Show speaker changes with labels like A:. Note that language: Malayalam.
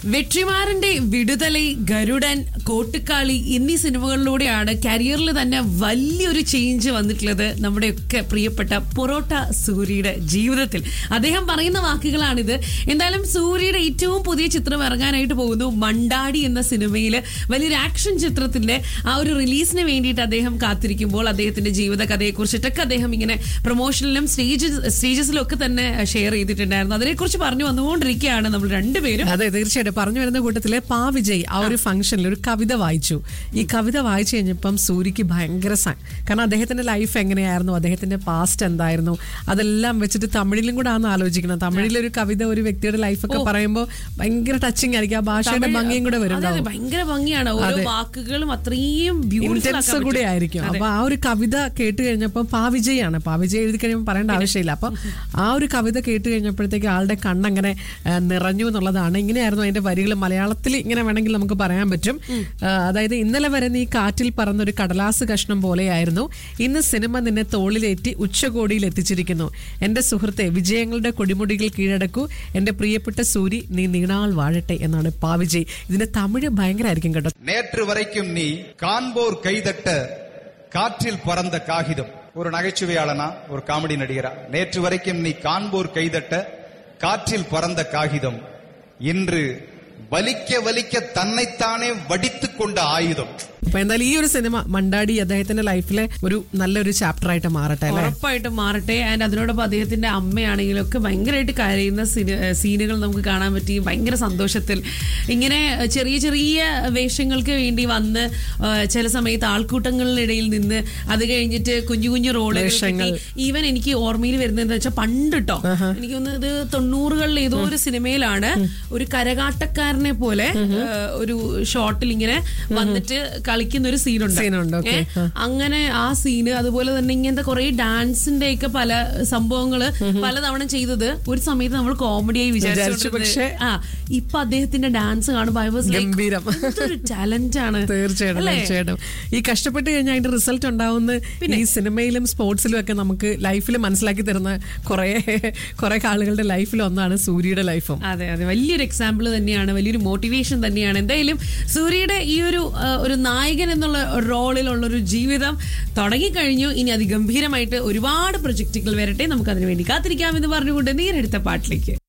A: വെട്രിമാറിന്റെ വിടുതലൈ ഗരുഡൻ കോട്ടുക്കാളി എന്നീ സിനിമകളിലൂടെയാണ് കരിയറിൽ തന്നെ വലിയൊരു ചേഞ്ച് വന്നിട്ടുള്ളത് നമ്മുടെയൊക്കെ പ്രിയപ്പെട്ട പൊറോട്ട സൂര്യയുടെ ജീവിതത്തിൽ അദ്ദേഹം പറയുന്ന വാക്കുകളാണിത് എന്തായാലും സൂര്യയുടെ ഏറ്റവും പുതിയ ചിത്രം ഇറങ്ങാനായിട്ട് പോകുന്നു മണ്ടാടി എന്ന സിനിമയിൽ വലിയൊരു ആക്ഷൻ ചിത്രത്തിന്റെ ആ ഒരു റിലീസിന് വേണ്ടിയിട്ട് അദ്ദേഹം കാത്തിരിക്കുമ്പോൾ അദ്ദേഹത്തിന്റെ ജീവിത കഥയെക്കുറിച്ചിട്ടൊക്കെ അദ്ദേഹം ഇങ്ങനെ പ്രൊമോഷനിലും സ്റ്റേജ് സ്റ്റേജസിലും ഒക്കെ തന്നെ ഷെയർ ചെയ്തിട്ടുണ്ടായിരുന്നു അതിനെക്കുറിച്ച് പറഞ്ഞു വന്നുകൊണ്ടിരിക്കുകയാണ് നമ്മൾ രണ്ടുപേരും
B: അതെ തീർച്ചയായിട്ടും പറഞ്ഞു വരുന്ന കൂട്ടത്തില് പാ വിജയ് ആ ഒരു ഫംഗ്ഷനിൽ ഒരു കവിത വായിച്ചു ഈ കവിത വായിച്ചു കഴിഞ്ഞപ്പം സൂര്യക്ക് ഭയങ്കര സ- കാരണം അദ്ദേഹത്തിന്റെ ലൈഫ് എങ്ങനെയായിരുന്നു അദ്ദേഹത്തിന്റെ പാസ്റ്റ് എന്തായിരുന്നു അതെല്ലാം വെച്ചിട്ട് തമിഴിലും കൂടെ ആണ് ആലോചിക്കണം തമിഴിലൊരു കവിത ഒരു വ്യക്തിയുടെ ലൈഫൊക്കെ പറയുമ്പോൾ ഭയങ്കര ടച്ചിങ് ആയിരിക്കും ആ ഭാഷയുടെ ഭംഗിയും കൂടെ
A: അതെ, അതെ,
B: വരുന്നുണ്ടാവും
A: ഭയങ്കര ഭംഗിയാണ് ഓരോ വാക്കുകളും അത്രയും
B: ഇന്റൻസ് കൂടെ ആയിരിക്കും അപ്പൊ ആ ഒരു കവിത കേട്ട് കഴിഞ്ഞപ്പോൾ പാ വിജയാണ് പാ വിജയ് എഴുതി കഴിയുമ്പോൾ പറയേണ്ട ആവശ്യമില്ല അപ്പൊ ആ ഒരു കവിത കേട്ട് കഴിഞ്ഞപ്പോഴത്തേക്ക് ആളുടെ കണ്ണങ്ങനെ ആ, നിറഞ്ഞു എന്നുള്ളതാണ് ഇങ്ങനെയായിരുന്നു അതിന്റെ വരികൾ മലയാളത്തിൽ ഇങ്ങനെ വേണമെങ്കിൽ നമുക്ക് പറയാൻ പറ്റും ആ, അതായത് ഇന്നലെ വരെ നീ കാറ്റിൽ പറന്ന ഒരു കടലാസ് കഷ്ണം പോലെയായിരുന്നു ഇന്ന് സിനിമ നിന്നെ തോളിലേറ്റി ഉച്ചകോടിയിൽ എത്തിച്ചിരിക്കുന്നു എന്റെ സുഹൃത്തെ വിജയങ്ങളുടെ കൊടിമുടികൾ കീഴടക്കൂ എന്റെ പ്രിയപ്പെട്ട സൂരി നീ നീണാൾ വാഴട്ടെ എന്നാണ് പാ വിജയ് ഇതിന്റെ തമിഴ് ഭയങ്കരമായിരിക്കും കേട്ടോ
C: நேற்று வரைக்கும் நீ காண்போர் கைதட்ட காற்றில் பறந்த காகிதம் ஒரு நகைச்சுவையாளனா ஒரு காமெடி நடிகரா நேற்று வரைக்கும் நீ காண்போர் கைதட்ட காற்றில் பறந்த காகிதம் இன்று வலிக்க வலிக்க தன்னைத்தானே வடித்துக் கொண்ட ஆயுதம்
B: അപ്പൊ എന്തായാലും ഈ ഒരു സിനിമ മണ്ടാടി അദ്ദേഹത്തിന്റെ ലൈഫിലെ ഒരു നല്ലൊരു ചാപ്റ്റർ ആയിട്ട് മാറട്ടെ അല്ലെ
A: ഉറപ്പായിട്ടും മാറട്ടെ ആൻഡ് അതിനോടൊപ്പം അദ്ദേഹത്തിന്റെ അമ്മയാണെങ്കിലും ഒക്കെ ഭയങ്കരമായിട്ട് കരയുന്ന സീന- സീനുകൾ നമുക്ക് കാണാൻ പറ്റി ഭയങ്കര സന്തോഷത്തിൽ ഇങ്ങനെ ചെറിയ ചെറിയ വേഷങ്ങൾക്ക് വേണ്ടി വന്ന് ആ, ചില സമയത്ത് ആൾക്കൂട്ടങ്ങളിനിടയിൽ നിന്ന് അത് കഴിഞ്ഞിട്ട് കുഞ്ഞു കുഞ്ഞു
B: വേഷങ്ങൾ.
A: റോളുകൾ ഈവൻ എനിക്ക് ഓർമ്മയിൽ വരുന്നത് വെച്ചാൽ പണ്ട് കേട്ടോ എനിക്ക് തോന്നുന്നത് ഇത് തൊണ്ണൂറുകളിൽ ഏതോ ഒരു സിനിമയിലാണ് ഒരു കരകാട്ടക്കാരനെ പോലെ ആ, ഒരു ഷോട്ടിൽ ഇങ്ങനെ വന്നിട്ട് കളിക്കുന്ന ഒരു സീനുണ്ട്
B: സീനുണ്ട്, okay.
A: ഏ, അങ്ങനെ ആ സീന് അതുപോലെ തന്നെ ഇങ്ങനത്തെ കുറെ ഡാൻസിന്റെ ഒക്കെ പല സംഭവങ്ങള് പലതവണ ചെയ്തത് ഒരു സമയത്ത് നമ്മൾ കോമഡിയായി
B: വിചാരിച്ചു, പക്ഷേ
A: വിചാരിച്ചു ആ ഇപ്പൊ അദ്ദേഹത്തിന്റെ ഡാൻസ് കാണുമ്പോൾ I was like,
B: ഗംഭീരം.
A: എന്തൊരു ടാലന്റ് ആണ്
B: തീർച്ചയായിട്ടും
A: അല്ലേ?
B: തീർച്ചയായിട്ടും ഈ കഷ്ടപ്പെട്ട് കഴിഞ്ഞാൽ അതിന്റെ റിസൾട്ട് ഉണ്ടാവുന്ന ഈ സിനിമയിലും സ്പോർട്സിലും ഒക്കെ നമുക്ക് ലൈഫിൽ മനസ്സിലാക്കി തരുന്ന കുറെ കുറെ ആളുകളുടെ ലൈഫിൽ ഒന്നാണ് സൂര്യയുടെ ലൈഫും
A: അതെ അതെ വലിയൊരു എക്സാമ്പിൾ തന്നെയാണ് വലിയൊരു മോട്ടിവേഷൻ തന്നെയാണ് എന്തായാലും സൂര്യയുടെ ഈ ഒരു ആ, ഒരു നായകൻ എന്നുള്ള റോളിലുള്ള ഒരു ജീവിതം തുടങ്ങിക്കഴിഞ്ഞു ഇനി അതിഗംഭീരമായിട്ട് ഒരുപാട് പ്രൊജക്റ്റുകൾ വരട്ടെ നമുക്ക് അതിനു വേണ്ടി കാത്തിരിക്കാം എന്ന് പറഞ്ഞുകൊണ്ട് നേരെടുത്ത പാട്ടിലേക്ക്